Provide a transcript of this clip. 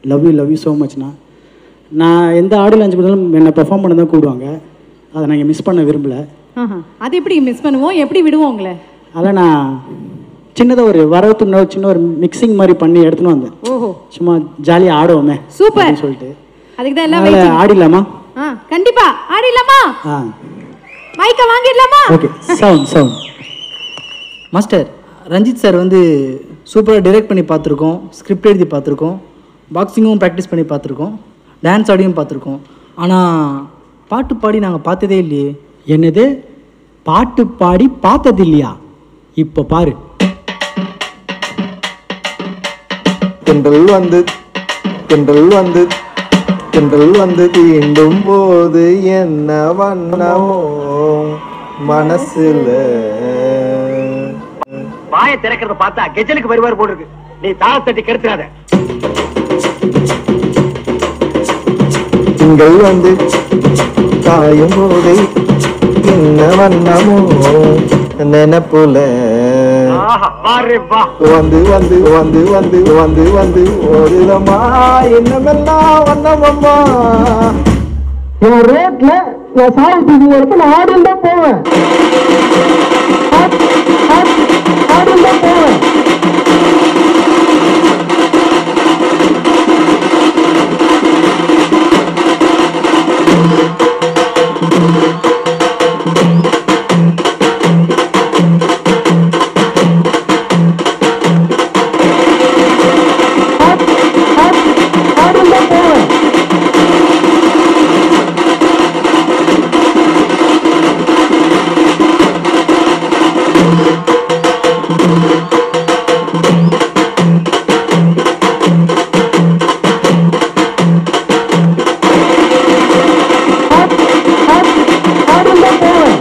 Love you love you so மச்ண்ணா நான் எந்த ஆடியோ லான்ச் பண்ணாலும் என்னை பெர்ஃபார்ம் பண்ண தான் கூப்பிடுவாங்க அதை நான் மிஸ் பண்ண விரும்பல ஆஹா அது எப்படி மிஸ் பண்ணுவோம் எப்படி விடுவோம் உங்களை அதில் நான் சின்னதாக ஒரு வரவுத்துன சின்ன ஒரு மிக்சிங் மாதிரி பண்ணி எடுத்துன்னு வந்தேன் ஓஹோ சும்மா ஜாலியாக ஆடுவோமே சூப்பர் அப்படின்னு சொல்லிட்டு அதுக்கு தான் எல்லாம் அதனால waiting. ஆடிடலாமா ஆ கண்டிப்பா ஆடிடலாமா ஆ மைக்க வாங்கிடலாமா okay sound sound master Ranjith sir வந்து சூப்பராக டைரக்ட் பண்ணி பார்த்துருக்கோம் ஸ்கிரிப்ட் எழுதி பார்த்துருக்கோம் பாக்ஸிங்கும் ப்ராக்டிஸ் பண்ணி பார்த்துருக்கோம் டான்ஸ் ஆடியும் பார்த்துருக்கோம் ஆனால் பாட்டு பாடி நாங்கள் பார்த்ததே இல்லையே என்னது பாட்டு பாடி பார்த்தது இல்லையா இப்போ பாரு தென்றல் வந்து தென்றல் வந்து தென்றல் வந்து தீண்டும் போது என்ன வண்ணமோ மனசுல வாயை திறக்கிறத பார்த்தா கெஜலுக்கு வருவார் போல் இருக்கு நீ தாளத்தட்டி கெடுத்துறாத திங்கள் வந்து காயும் போது என்ன வண்ணமோ நினப்புல ஆஹா வாரு வா வந்து வந்து வந்து வந்து வந்து வந்து ஓடுதம்மா என்னமெல்லாம் வண்ணமம்மா என் ரோட்ல நான் சாலை தூக்கி வரைக்கும் நான் ஆடில் தான் போவேன் ஆடில் தான் போவேன் ஆடில் தான் போவேன் ஆடில் தான் போவேன்